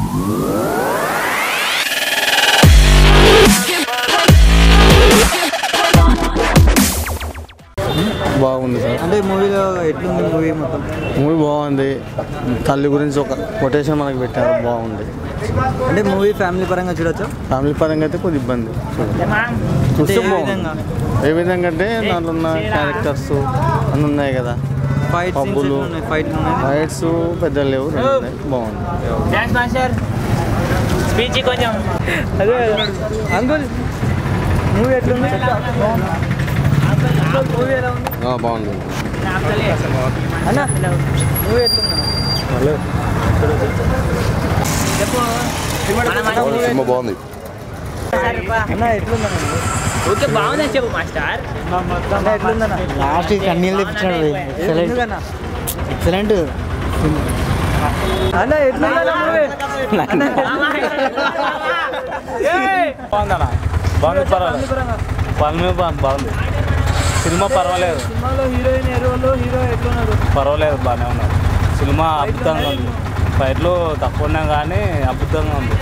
బాగుంది సార్ అంటే మూవీలో ఎట్లుంది మూవీ మొత్తం మూవీ బాగుంది తల్లి గురించి ఒక కొటేషన్ మనకు పెట్టారు బాగుంది అంటే మూవీ ఫ్యామిలీ పరంగా చూడొచ్చా ఫ్యామిలీ పరంగా అయితే కొద్ది ఇబ్బంది అంటే చూస్తే ఏ బాగుంది విధంగా ఏ విధంగా అంటే దాంట్లో ఉన్న క్యారెక్టర్స్ అన్నీ ఉన్నాయి కదా ఫైట్ పబ్బులు. ఫైట్ ఉన్నాయి ఫైట్స్ పెద్ద లేవు రెండు ఉన్నాయి బాగుంది డాన్స్ మాస్టర్ స్పీచ్ కొంచెం అదే అంకుల్ మూవీ ఎట్లుంది మూవీ ఎలా ఉంది బాగుంది అన్న మూవీ ఎట్లుంది చెప్పు సినిమా బాగుంది అన్న ఎట్లుందన్న ఓకే బాగుందని చెప్పు మాస్టర్ అన్న ఎట్లుందన్న లాస్ట్ కన్నీళ్ళు తెప్పించాడు ఎక్సలెంట్ ఎందుకన్నా ఎక్సలెంట్ అన్న ఎట్లుందన్న మూవీ బాగుందన్న బాగుంది పర్వాలేదు పర్వాలేదు బా- బాగుంది సినిమా పర్వాలేదు సినిమాలో హీరోయిన్ ఏ రోల్ హీరో ఎట్లున్నారు పర్వాలేదు బాగానే ఉన్నారు సినిమా అద్భుతంగా ఉంది ఫైట్లు తక్కువ ఉన్నా కానీ అద్భుతంగా ఉంది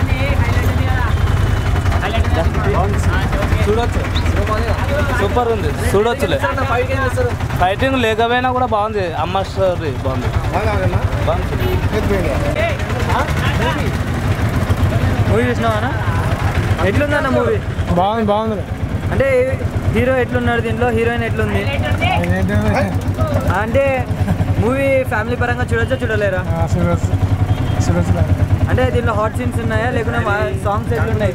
చూడొచ్చు సూపర్ ఉంది చూడొచ్చులే ఫైటింగ్ లేకపోయినా కూడా బాగుంది అమ్మ స్టోరీ బాగుంది బాగుంది మూవీ చూసినావా ఎట్లుందన్న మూవీ బాగుంది బాగుంది అంటే హీరో ఎట్లున్నాడు దీంట్లో హీరోయిన్ ఎట్లుంది అంటే మూవీ ఫ్యామిలీ పరంగా చూడొచ్చా చూడలేరా అంటే దీంట్లో హాట్ సీన్స్ ఉన్నాయా లేకుంటే సాంగ్స్ ఎట్లున్నాయి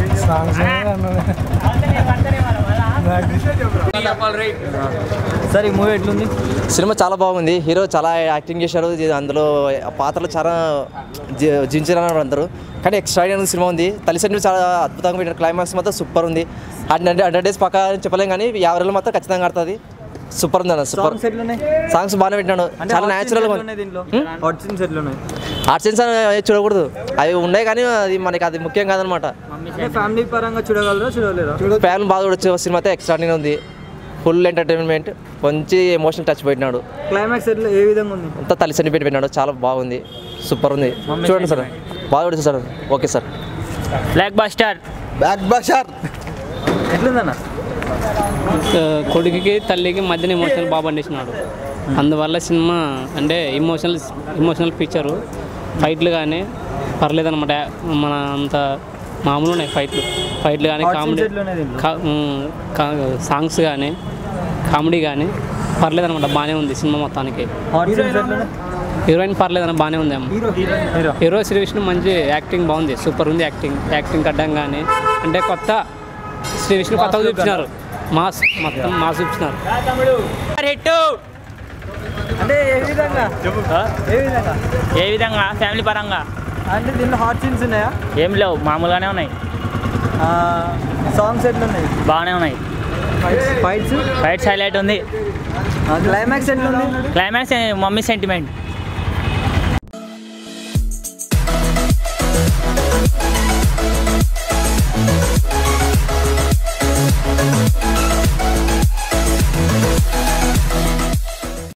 సరే ఈ మూవీ ఎట్లుంది సినిమా చాలా బాగుంది హీరో చాలా యాక్టింగ్ చేశారు ఇది అందులో పాత్రలు చాలా జించారు అందరూ కానీ ఎక్స్ట్రా సినిమా ఉంది తల్లిదండ్రులు చాలా అద్భుతంగా పెట్టారు క్లైమాక్స్ మాత్రం సూపర్ ఉంది హండ్రెడ్ హండ్రెడ్ డేస్ పక్క చెప్పలేం కానీ యాభై రోజులు మాత్రం ఖచ్చితంగా ఆడుతుంది సూపర్ ఉంది అన్న సూపర్ సాంగ్స్ ఎట్లున్నాయి సాంగ్స్ బాగానే పెట్టినాడు అంటే చాలా hot scenes న్యాచురల్గా ఎట్లున్నాయి దీంట్లో హాట్ సీన్స్ ఎట్లున్నాయి ఆర్ట్ సెన్స్ చూడకూడదు అవి ఉన్నాయి కానీ అది మనకి అది ముఖ్యం కాదనమాట అంటే ఫ్యామిలీ పరంగా చూడగలరా చూడలేరా ఫ్యాన్ బాగా చూడొచ్చు సినిమా అయితే ఎక్స్ట్రా ఉంది ఫుల్ ఎంటర్టైన్మెంట్ మంచి ఎమోషనల్ టచ్ పెట్టినాడు క్లైమాక్స్ ఎట్లా ఏ విధంగా ఉంది అంతా తల్లి చని పెట్టి పెట్టినాడు చాలా బాగుంది సూపర్ ఉంది చూడండి సార్ బాగా చూడండి sir okay sir blockbuster బ్యాక్ బషార్ ఎట్లుందన్న కొడుకుకి తల్లికి మధ్యన ఎమోషనల్ బాగా పండించినాడు అందువల్ల సినిమా అంటే ఇమోషనల్ ఇమోషనల్ పిక్చరు ఫైట్లు కానీ పర్లేదన్నమాట మన అంత మామూలు ఉన్నాయి ఫైట్లు ఫైట్లు కానీ Hot scenes కామెడీ ఎట్లున్నాయి దీంట్లో? సాంగ్స్ కానీ కామెడీ కానీ పర్లేదన్నమాట బాగానే ఉంది సినిమా మొత్తానికి హాట్ సీన్స్ ఎట్లున్నాయి హీరోయిన్ పర్లేదన్న బాగానే ఉంది అమ్మ హీరో హీరో శ్రీ విష్ణు మంచి యాక్టింగ్ బాగుంది సూపర్ ఉంది యాక్టింగ్ యాక్టింగ్ కట్టడం కానీ అంటే కొత్త శ్రీ విష్ణు కొత్తగా చూపించినారు మాస్ మొత్తం మాస్ చూపించినారు హిట్ అంటే ఏ విధంగా ఏ విధంగా ఏ విధంగా ఫ్యామిలీ పరంగా అంటే దీంట్లో హాట్ సీన్స్ ఉన్నాయా ఏం లేవు మామూలుగానే ఉన్నాయి సాంగ్స్ ఎట్లున్నాయి బాగానే ఉన్నాయి ఫైట్స్ ఫైట్స్ హైలైట్ ఉంది క్లైమాక్స్ ఎట్లుంది క్లైమాక్స్ మమ్మీ సెంటిమెంట్